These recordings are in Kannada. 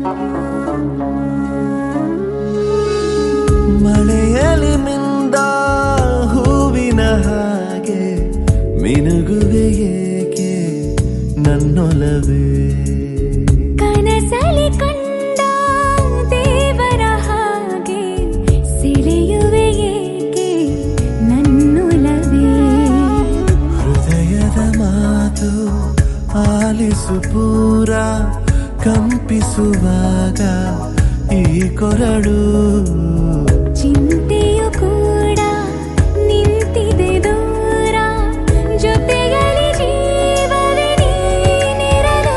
ಮಳೆಯಲಿ ಮಿಂದ ಹೂವಿನ ಹಾಗೆ ಮಿನುಗುವೆ ಏಕೆ ನನ್ನೊಲವೇ ಕನಸಲಿ ಕಂಡ ದೇವರ ಹಾಗೆ ಸೆಳೆಯುವೆ ಏಕೆ ನನ್ನೊಲವೇ ಹೃದಯದ ಮಾತು ಆಲಿಸು ಪೂರ ಕಂಪಿಸುವಾಗ ಈ ಕೊರಡು ಚಿಂತೆಯು ಕೂಡ ನಿಂತಿದೆ ದೂರ ಜೊತೆಗಲಿ ಜೀವವೇ ನೀನಿರಲು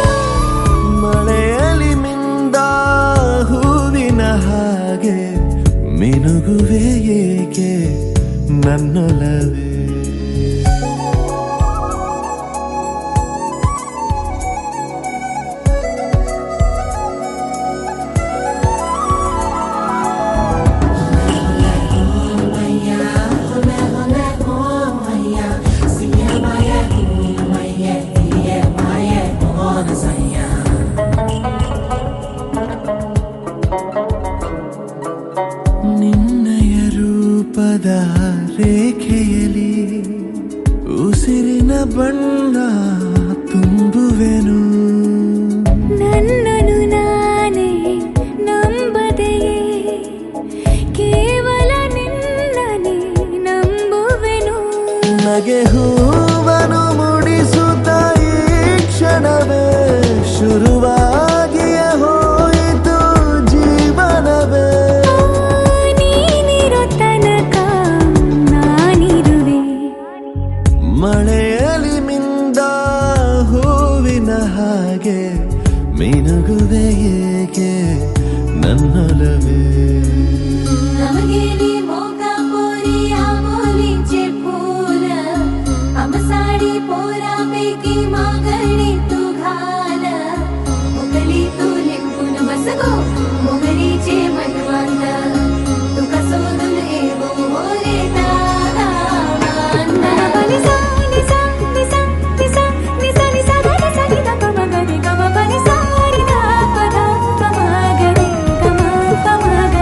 ಮಳೆಯಲಿ ಮಿಂದ ಹೂವಿನ ಹಾಗೆ ಮಿನುಗುವೆ ಏಕೆ ನನ್ನೊಲವೇ ನಿನ್ನಯ ರೂಪದ ರೇಖೆಯಲಿ ಉಸಿರಿನ ಬಣ್ಣ ತುಂಬುವೆನು ನನ್ನನು ನಾನೇ ನಂಬದೆಯೇ ಕೇವಲ ನಿನ್ನನೆ ನಂಬುವೆನು ನಗೆ ಹೂವನು ಮುಡಿಸುತ್ತ ಈ ಕ್ಷಣವೇ ಶುರುವಾಗಿಯೇ ಹೋಯಿತು ಜೀವನವೇ ನೀನಿರೋ ತನಕ ನಾನಿರುವೆ ಮಳೆಯಲಿ ಮಿಂದ ಹೂವಿನ ಹಾಗೆ ಮಿನುಗುವೆ ಏಕೆ ನನ್ನೊಲವೇ ನಮಗೇನೆ ಮೋಕ पोरिया बोलीचे फूल आम साडी पोरापैकी मागणी तू घाल मोगली तू लिंबून बस गो मोगरीचे मनवंत तुका सोडून येवो रे दादा निसा निसा निसा निसा निसा निसा ग निसा नि ग ग ग रे ग म प नि सा रि ग प ध प म ग रे ग म प म ग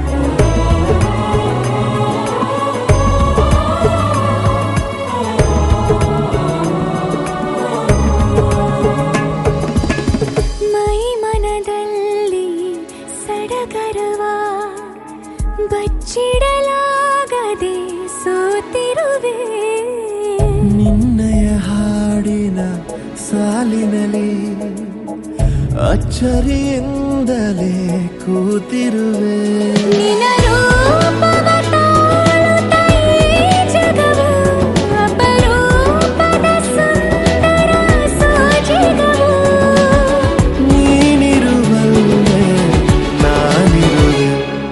ಮೈ ಮನದಲ್ಲಿ ಸಡಗರವ ಬಚ್ಚಿಡಲಾಗದೆ ಸೋತಿರುವೆ ನಿನ್ನಯ ಹಾಡಿನ ಸಾಲಿನಲ್ಲಿ ಅಚ್ಚರಿಯಿಂದಲೇ ಕೂತಿರುವೆ ನಿನ ರೂಪವ ತಾಳುತ್ತ ಈ ಜಗವು ಅಪರೂಪದ ಸುಂದರ ಸೋಜಿಗವು ನೀನಿರುವಲ್ಲೇ ನಾನಿರುವೆ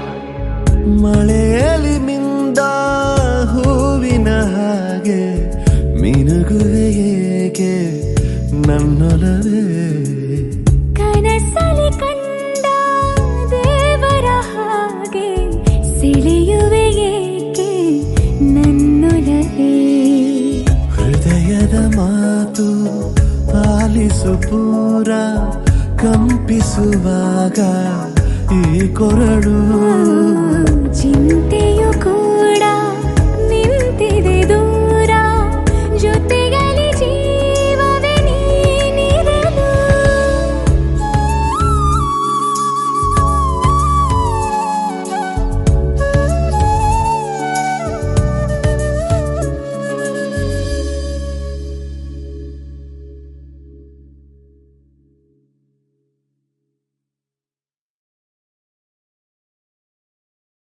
ಮಳೆಯಲಿ ಮಿಂದ ಹೂವಿನ ಹಾಗೆ ಮಿನುಗುವೆ ಏಕೆ ನನ್ನೊಲವೇ ಕನಸಲಿ ಕಂಡ ದೇವರ ಹಾಗೆ ಸೆಳೆಯುವೆ ಏಕೆ ನನ್ನೊಲವೇ ಹೃದಯದ ಮಾತು ಆಲಿಸು ಪೂರ ಕಂಪಿಸುವಾಗ ಈ ಕೊರಡು ಚಿಂತೆಯು ಕೂಡ